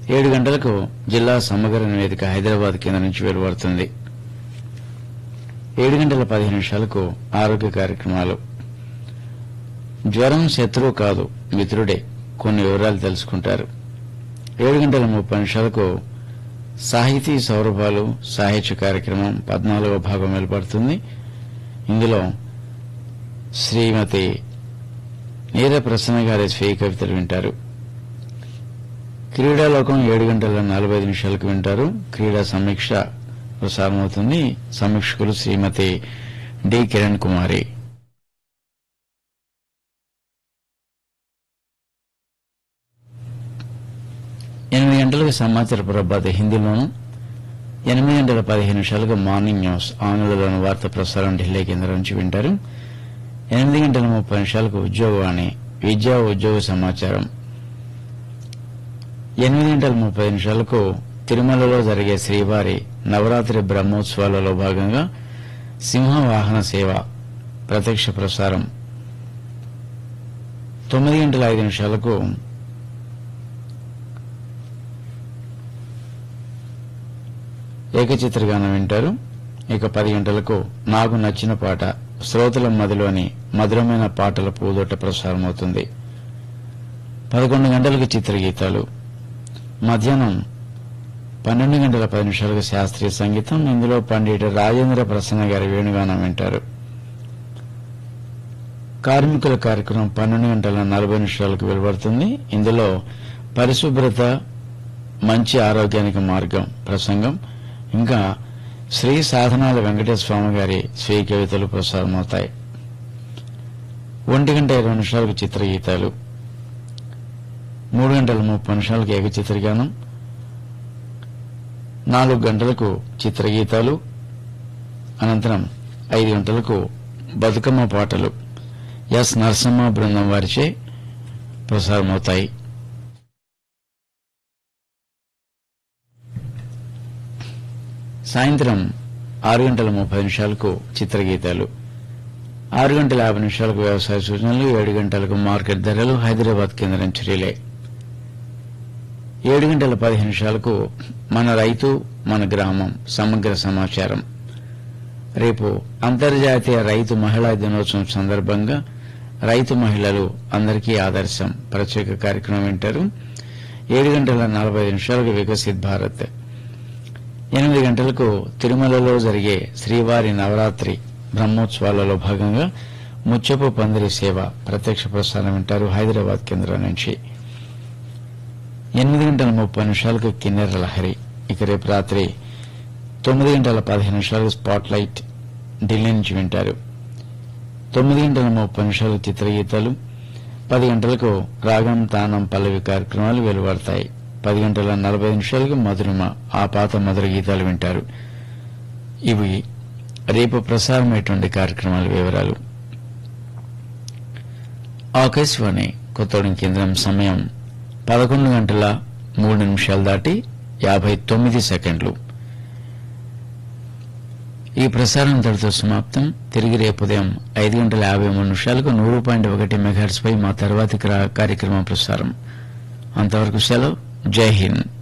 ఏడు గంటలకు జిల్లా సమగ్ర నివేదిక హైదరాబాద్ కేంద్రం నుంచి వెలువడుతుంది ఏడు గంటల పదిహేను నిమిషాలకు ఆరోగ్య కార్యక్రమాలు జ్వరం శత్రువు కాదు మిత్రుడే కొన్ని వివరాలు తెలుసుకుంటారు ఏడు గంటల ముప్పై నిమిషాలకు సాహితీ సౌరభాలు సాహిత్య కార్యక్రమం పద్నాలుగో భాగం వెలువడుతుంది ఇందులో శ్రీమతి నీర ప్రసన్న గారి స్వీయ కవితలు వింటారు క్రీడాలోకం ఏడు గంటల నలభై ఐదు నిమిషాలకు వింటారు క్రీడా సమీక్ష ప్రసారమవుతుంది సమీక్షకులు శ్రీమతి డి కిరణ్ కుమారి ఎనిమిది గంటలకు సమాచార ప్రభాత హిందీలోను ఎనిమిది గంటల పదిహేను నిమిషాలకు మార్నింగ్ న్యూస్ ఆంగ్లంలోని వార్త ప్రసారం ఢిల్లీ కేంద్రం నుంచి వింటారు ఎనిమిది గంటల ముప్పై నిమిషాలకు ఉద్యోగవాణి విద్యా ఉద్యోగ సమాచారం ఎనిమిది గంటల ముప్పై నిమిషాలకు తిరుమలలో జరిగే శ్రీవారి నవరాత్రి బ్రహ్మోత్సవాలలో భాగంగా సింహ వాహన సేవ ప్రత్యక్ష ప్రసారం తొమ్మిది గంటల ఐదు నిమిషాలకు ఏకచిత్రగానం వింటారు ఇక పది గంటలకు నాకు నచ్చిన పాట శ్రోతల మదిలోని మధురమైన పాటల పూదోట ప్రసారమవుతుంది పదకొండు గంటలకు చిత్రగీతాలు మధ్యాహ్నం పన్నెండు గంటల పది నిమిషాలకు శాస్త్రీయ సంగీతం ఇందులో పండిత రాజేంద్ర ప్రసన్న గారి వేణుగానం వింటారు కార్మికుల కార్యక్రమం పన్నెండు గంటల నలభై నిమిషాలకు వెలువడుతుంది ఇందులో పరిశుభ్రత మంచి ఆరోగ్యానికి మార్గం ప్రసంగం ఇంకా శ్రీ సాధనాల వెంకటేశ్వర స్వామి గారి స్వీయ కవితలు ప్రసారమవుతాయి ఒంటి గంట ఇరవై నిమిషాలకు చిత్రగీతాలు మూడు గంటల ముప్పై నిమిషాలకు ఏక చిత్రగానం నాలుగు గంటలకు చిత్రగీతాలు అనంతరం ఐదు గంటలకు బతుకమ్మ పాటలు ఎస్ నరసమ్మ బృందం వారిచే ప్రసారమవుతాయి సాయంత్రం ఆరు గంటల ముప్పై నిమిషాలకు చిత్రగీతాలు ఆరు గంటల యాభై నిమిషాలకు వ్యవసాయ సూచనలు ఏడు గంటలకు మార్కెట్ ధరలు హైదరాబాద్ కేంద్రం నుంచి రిలే ఏడు గంటల పదిహేను నిమిషాలకు మన రైతు మన గ్రామం సమగ్ర సమాచారం రేపు అంతర్జాతీయ రైతు మహిళా దినోత్సవం సందర్భంగా రైతు మహిళలు అందరికీ ఆదర్శం ప్రత్యేక కార్యక్రమం వింటారు ఏడు గంటల నలభై ఐదు నిమిషాలకు వికసిత్ భారత్ ఎనిమిది గంటలకు తిరుమలలో జరిగే శ్రీవారి నవరాత్రి బ్రహ్మోత్సవాలలో భాగంగా ముచ్చపు పందిరి సేవ ప్రత్యక్ష ప్రసారం వింటారు హైదరాబాద్ కేంద్రం నుంచి ఎనిమిది గంటల ముప్పై నిమిషాలకు కిన్నెర లహరి ఇక రేపు రాత్రి తొమ్మిది గంటల పదిహేను నిమిషాలకు స్పాట్ లైట్ ఢిల్లీ నుంచి వింటారు తొమ్మిది గంటల ముప్పై నిమిషాలకు చిత్రగీతాలు పది గంటలకు రాగం తానం పల్లవి కార్యక్రమాలు వెలువడతాయి పది గంటల నలభై నిమిషాలకు మధురిమ ఆ పాత మధుర గీతాలు వింటారు ఇవి రేపు ప్రసారమైనటువంటి కార్యక్రమాల వివరాలు ఆకాశవాణి కొత్తగూడెం కేంద్రం సమయం పదకొండు గంటల మూడు నిమిషాలు దాటి యాభై తొమ్మిది సెకండ్లు ఈ ప్రసారం ఇంతటితో సమాప్తం తిరిగి రేపు ఉదయం ఐదు గంటల యాభై మూడు నిమిషాలకు నూరు పాయింట్ ఒకటి మెగాహెర్ట్స్ పై మా తర్వాతి క్రా- కార్యక్రమం ప్రసారం అంతవరకు సెలవు జై హింద్